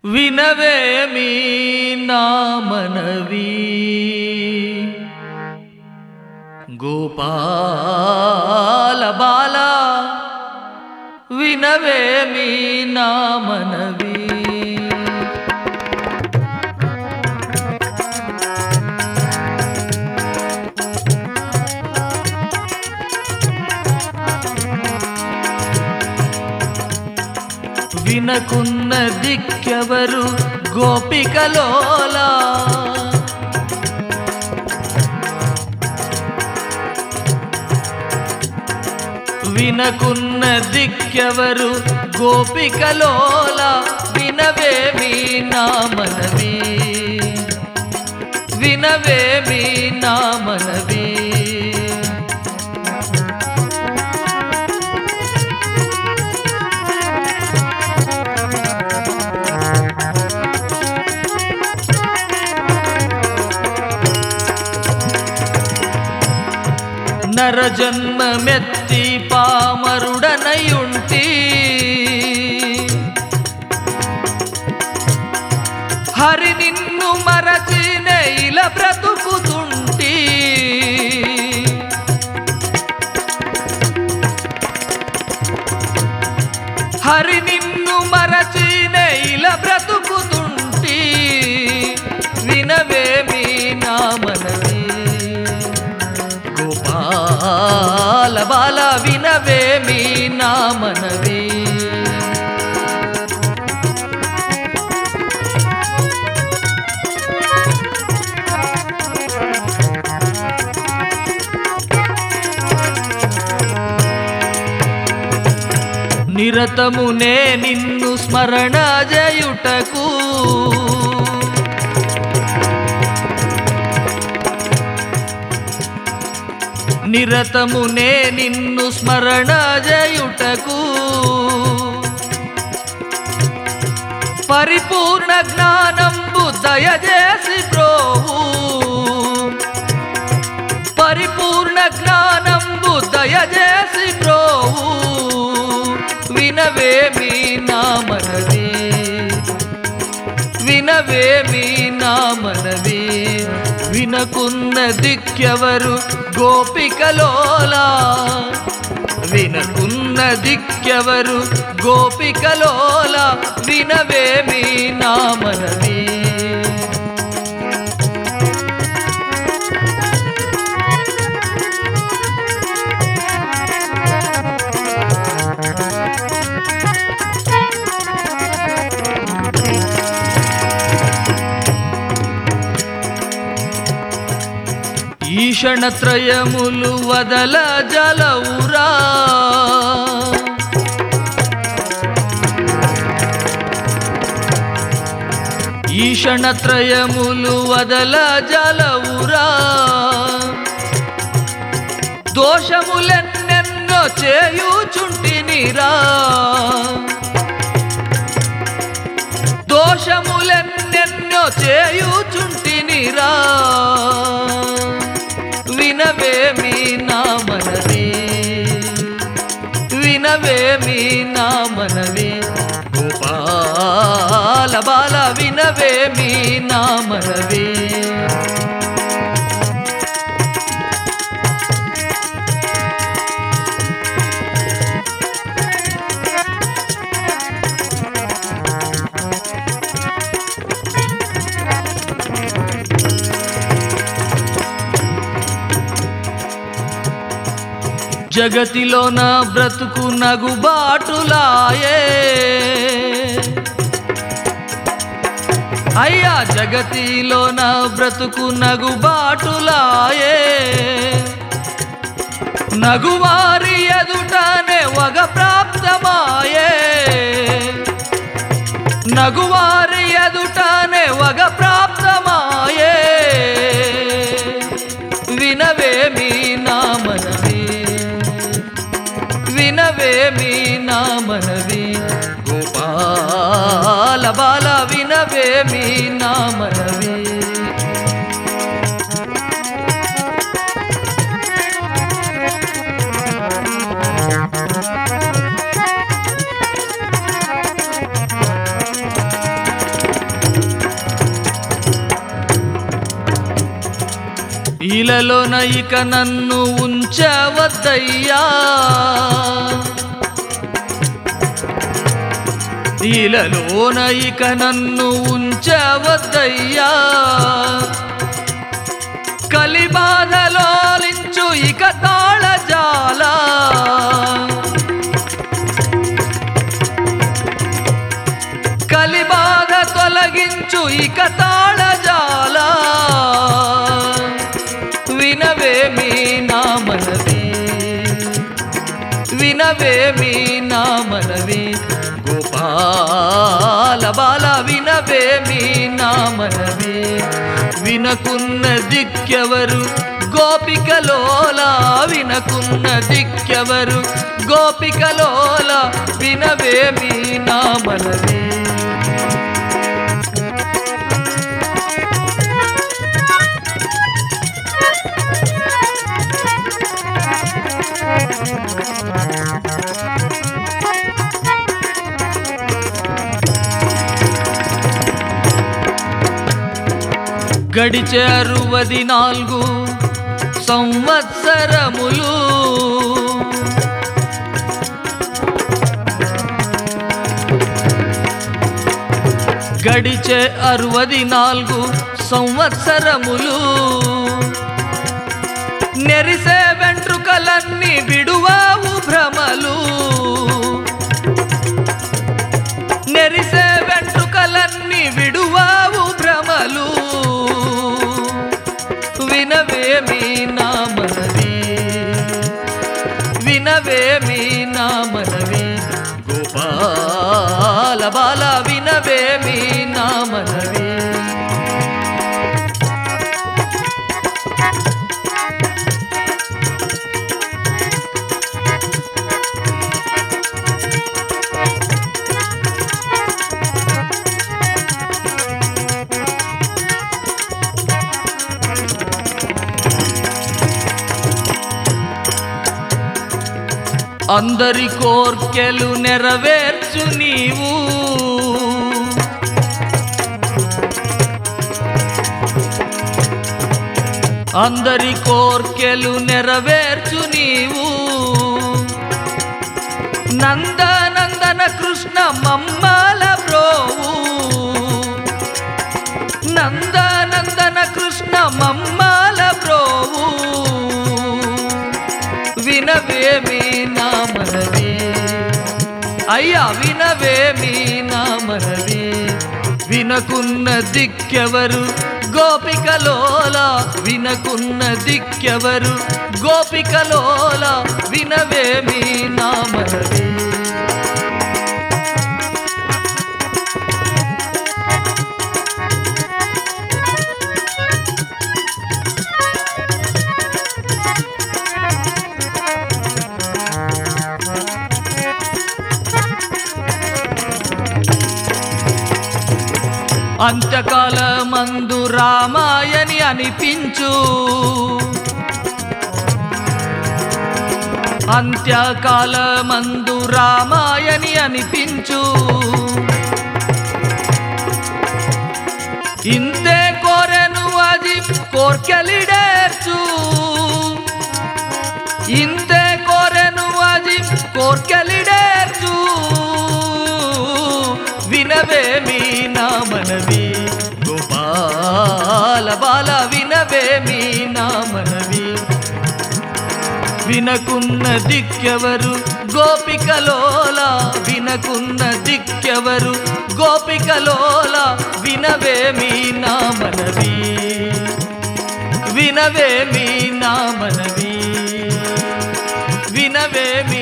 వినవేమి నా మనవి గోపాల బాల వినవేమి నా మనవి వినకున్న దిక్కెవరు గోపికలోలా వినకున్న దిక్కెవరు గోపికలోలా వినవేమి నా మనవి వినవేమి నా మనవి నరజన్మమెత్తి పామరుడనయుంటి హరి నిన్ను మరచిన ఇలా బ్రతుకుతుంటి హరి నిన్ను మరచిన ఇలా బ్రతుకుతుంటి వినవేమి నా మనవి గోపాల బాల వినవేమి నా మనవి నిరతమునే నిన్ను స్మరణ జయుటకు నిరతమునే నిన్ను స్మరణ జయుటకు పరిపూర్ణ జ్ఞానంబు దయచేసి ప్రోవు పరిపూర్ణ జ్ఞానంబు దయచేసి ప్రోవు వినవేమి నా మనవి వినవేమి నా మనవి వినకున్న దిక్కెవరు గోపికలోలా వినకున్న దిక్కెవరు గోపికలోలా వినవేమి నా మనవి ఈషణత్రయములు వదల జలవురా ఈషణత్రయములు వదల జలవురా దోషములెన్నెన్నో చేయుచుంటినిరా దోషములెన్నెన్నో చేయుచుంటినిరా వినవేమి నా మనవి వినవేమి నా మనవి గోపాల బాల వినవేమి నా మనవి జగతిలో నా బ్రతుకు నగుబాటులాయే అయ్యా జగతిలో నా బ్రతుకు నగుబాటులాయే నగువారి ఎదుటనే వగ ప్రాప్తమాయే నగువారి ఎదుటనే వగ ప్రాప్తమాయే వినవేమి నా మనవి వినవేమి నా మనవి గోపాల బాల వినవేమి నా మనవి ఇలలోన ఇక నన్ను ఉంచవద్దయ్యా ఇలలోన ఇక నన్ను ఉంచవద్దయ్యా కలిబాధలోలించు ఇక తాళజాల కలిబాధ తొలగించు ఇక తాళజాల వినవేమి నా మనవి వినవేమి నా మనవి గోపాల బాల వినవేమి నా మనవి వినకున్న దిక్కెవరు గోపికలోల వినకున్న దిక్కెవరు గోపికలోల వినవేమి నా మనవి గడిచే అరువది నాలుగు సంవత్సరములు గడిచే అరువది నాలుగు సంవత్సరములు నెరిసే వెంట్రుకలన్నీ విడువావు భ్రమలు నెరిసే వెంట్రుకలన్నీ విడువావు భ్రమలు వినవేమి నా మనవి వినవేమి నా మనవి గోపాల బాల వినవేమి నా మనవి అందరి కోర్కెలు నెరవేర్చు నీవు అందరి కోర్కెలు నెరవేర్చు నీవు నందనందన కృష్ణ మమ్మల బ్రోవు నందనందన కృష్ణ మమ్మల బ్రోవు వినవేమి నా మనవి అయ్యా వినవేమి నా మనవి వినకున్న దిక్కెవరు గోపికలోల వినకున్న దిక్కెవరు గోపికలోల వినవేమి నా మనవి అంత్యకాల మందు రామాయని అనిపించు అంత్యకాల మందు రామాయని అనిపించు ఇంతే కోరెను అది కోర్కెలిడేర్చు ఇంతే కోరెను అది కోర్కెలిడేర్చు వినవేమి నా మనవి గోపాల బాల వినవేమి నా మనవి వినకున్న దిక్కెవరు గోపికలోల వినకున్న దిక్కెవరు గోపికలోల వినవేమి నా మనవి వినవేమి నా మనవి వినవేమి